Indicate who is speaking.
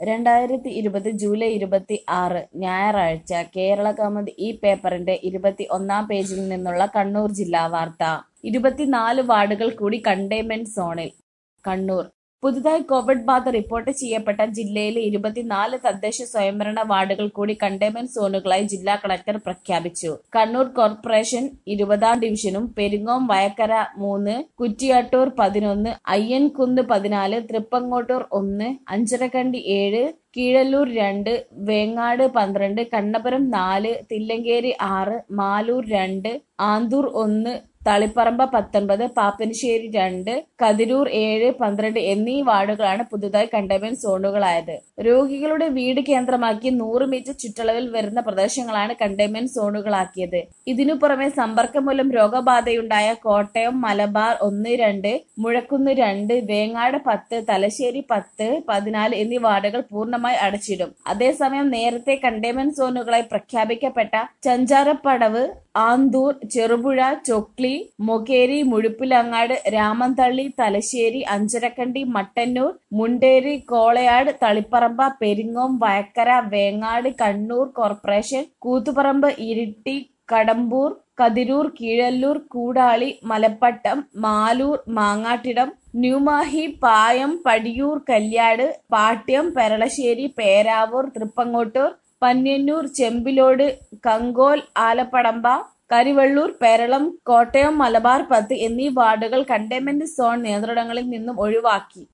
Speaker 1: രണ്ടായിരത്തി ഇരുപത് ജൂലൈ ഇരുപത്തി ആറ് ഞായറാഴ്ച കേരളകൗമുദി ഈ പേപ്പറിന്റെ ഇരുപത്തി ഒന്നാം പേജിൽ നിന്നുള്ള കണ്ണൂർ ജില്ലാ വാർത്ത ഇരുപത്തിനാല് വാർഡുകൾ കൂടി കണ്ടെയ്ൻമെന്റ് സോണിൽ കണ്ണൂർ പുതുതായി കോവിഡ് ബാധ റിപ്പോർട്ട് ചെയ്യപ്പെട്ട ജില്ലയിലെ ഇരുപത്തിനാല് തദ്ദേശ സ്വയംഭരണ വാർഡുകൾ കൂടി കണ്ടെയ്ൻമെന്റ് സോണുകളായി ജില്ലാ കളക്ടർ പ്രഖ്യാപിച്ചു കണ്ണൂർ കോർപ്പറേഷൻ ഇരുപതാം ഡിവിഷനും പെരിങ്ങോം വയക്കര മൂന്ന് കുറ്റിയാട്ടൂർ പതിനൊന്ന് അയ്യൻകുന്ന് പതിനാല് തൃപ്പങ്ങോട്ടൂർ ഒന്ന് അഞ്ചരക്കണ്ടി ഏഴ് കീഴല്ലൂർ രണ്ട് വേങ്ങാട് പന്ത്രണ്ട് കണ്ണപുരം നാല് തില്ലങ്കേരി ആറ് മാലൂർ രണ്ട് ആന്തൂർ ഒന്ന് തളിപ്പറമ്പ പത്തൊൻപത് പാപ്പനശ്ശേരി രണ്ട് കതിരൂർ ഏഴ് പന്ത്രണ്ട് എന്നീ വാർഡുകളാണ് പുതുതായി കണ്ടെയ്ൻമെന്റ് സോണുകളായത് രോഗികളുടെ വീട് കേന്ദ്രമാക്കി നൂറ് മീറ്റർ ചുറ്റളവിൽ വരുന്ന പ്രദേശങ്ങളാണ് കണ്ടെയ്ൻമെന്റ് സോണുകളാക്കിയത് ഇതിനു പുറമെ സമ്പർക്കം മൂലം രോഗബാധയുണ്ടായ കോട്ടയം മലബാർ ഒന്ന് രണ്ട് മുഴക്കുന്ന് രണ്ട് വേങ്ങാട് പത്ത് തലശ്ശേരി പത്ത് പതിനാല് എന്നീ വാർഡുകൾ പൂർണ്ണമായി അടച്ചിടും അതേസമയം നേരത്തെ കണ്ടെയ്ൻമെന്റ് സോണുകളായി പ്രഖ്യാപിക്കപ്പെട്ട ചഞ്ചാരപ്പടവ് ആന്തൂർ ചെറുപുഴ ചൊക്ലി മൊകേരി മുഴുപ്പിലങ്ങാട് രാമന്തള്ളി തലശ്ശേരി അഞ്ചരക്കണ്ടി മട്ടന്നൂർ മുണ്ടേരി കോളയാട് തളിപ്പറമ്പ പെരിങ്ങോം വയക്കര വേങ്ങാട് കണ്ണൂർ കോർപ്പറേഷൻ കൂത്തുപറമ്പ് ഇരിട്ടി കടമ്പൂർ കതിരൂർ കീഴല്ലൂർ കൂടാളി മലപ്പട്ടം മാലൂർ മാങ്ങാട്ടിടം ന്യൂമാഹി പായം പടിയൂർ കല്യാട് പാട്യം പെരളശ്ശേരി പേരാവൂർ തൃപ്പങ്ങോട്ടൂർ പന്ന്യന്നൂർ ചെമ്പിലോട് കങ്കോൽ ആലപ്പടമ്പ കരിവള്ളൂർ പേരളം കോട്ടയം മലബാർ പത്ത് എന്നീ വാർഡുകൾ കണ്ടെയ്ൻമെന്റ് സോൺ നിയന്ത്രണങ്ങളിൽ നിന്നും ഒഴിവാക്കി